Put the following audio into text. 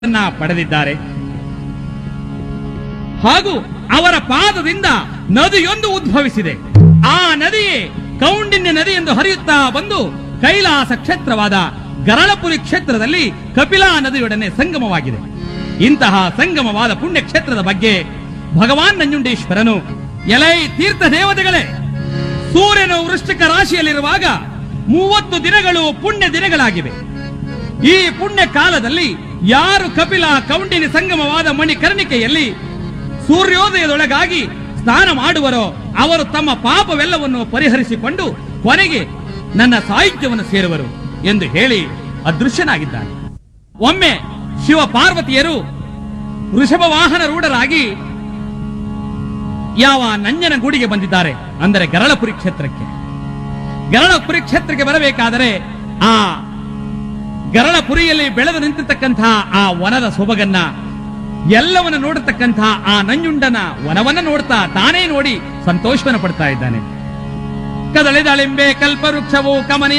ಅನ್ನ ಪಡೆದಿದ್ದಾರೆ ಹಾಗೂ ಅವರ ಪಾದದಿಂದ ನದಿಯೊಂದು ಉದ್ಭವಿಸಿದೆ ಆ ನದಿಯೇ ಕೌಂಡಿನ್ಯ ನದಿ ಎಂದು ಹರಿಯುತ್ತಾ ಬಂದು ಕೈಲಾಸ ಕ್ಷೇತ್ರವಾದ ಗರಳಪುರಿ ಕ್ಷೇತ್ರದಲ್ಲಿ ಕಪಿಲಾ ನದಿಯೊಡನೆ ಸಂಗಮವಾಗಿದೆ ಇಂತಹ ಸಂಗಮವಾದ ಪುಣ್ಯ ಕ್ಷೇತ್ರದ ಬಗ್ಗೆ ಭಗವಾನ್ ನಂಜುಂಡೇಶ್ವರನು ಎಲೈ ತೀರ್ಥ ದೇವತೆಗಳೇ ಸೂರ್ಯನು ವೃಶ್ಚಿಕ ರಾಶಿಯಲ್ಲಿರುವಾಗ ಮೂವತ್ತು ದಿನಗಳು ಪುಣ್ಯ ದಿನಗಳಾಗಿವೆ ಈ ಪುಣ್ಯ ಕಾಲದಲ್ಲಿ ಯಾರು ಕಪಿಲ ಕೌಂಡಿನಿ ಸಂಗಮವಾದ ಮಣಿಕರ್ಣಿಕೆಯಲ್ಲಿ ಸೂರ್ಯೋದಯದೊಳಗಾಗಿ ಸ್ನಾನ ಮಾಡುವರೋ ಅವರು ತಮ್ಮ ಪಾಪವೆಲ್ಲವನ್ನು ಪರಿಹರಿಸಿಕೊಂಡು ಕೊನೆಗೆ ನನ್ನ ಸಾಹಿತ್ಯವನ್ನು ಸೇರುವರು ಎಂದು ಹೇಳಿ ಅದೃಶ್ಯನಾಗಿದ್ದಾನೆ ಒಮ್ಮೆ ಶಿವ ಪಾರ್ವತಿಯರು ವೃಷಭ ವಾಹನ ರೂಢರಾಗಿ ಯಾವ ನಂಜನ ಗೂಡಿಗೆ ಬಂದಿದ್ದಾರೆ ಅಂದರೆ ಗರಳಪುರಿ ಕ್ಷೇತ್ರಕ್ಕೆ ಗರಳಪುರಿ ಕ್ಷೇತ್ರಕ್ಕೆ ಬರಬೇಕಾದರೆ ಆ ಗರಳಪುರಿಯಲ್ಲಿ ಬೆಳೆದು ನಿಂತಿರ್ತಕ್ಕಂತಹ ಆ ವನದ ಸೊಬಗನ್ನ ಎಲ್ಲವನ್ನ ನೋಡತಕ್ಕಂತಹ ಆ ನಂಜುಂಡನ ವನವನ್ನ ನೋಡ್ತಾ ತಾನೇ ನೋಡಿ ಸಂತೋಷವನ್ನ ಪಡ್ತಾ ಇದ್ದಾನೆ ಕದಳಿದಾಳಿಂಬೆ ಕಲ್ಪವೃಕ್ಷವು ಕಮನೆಯ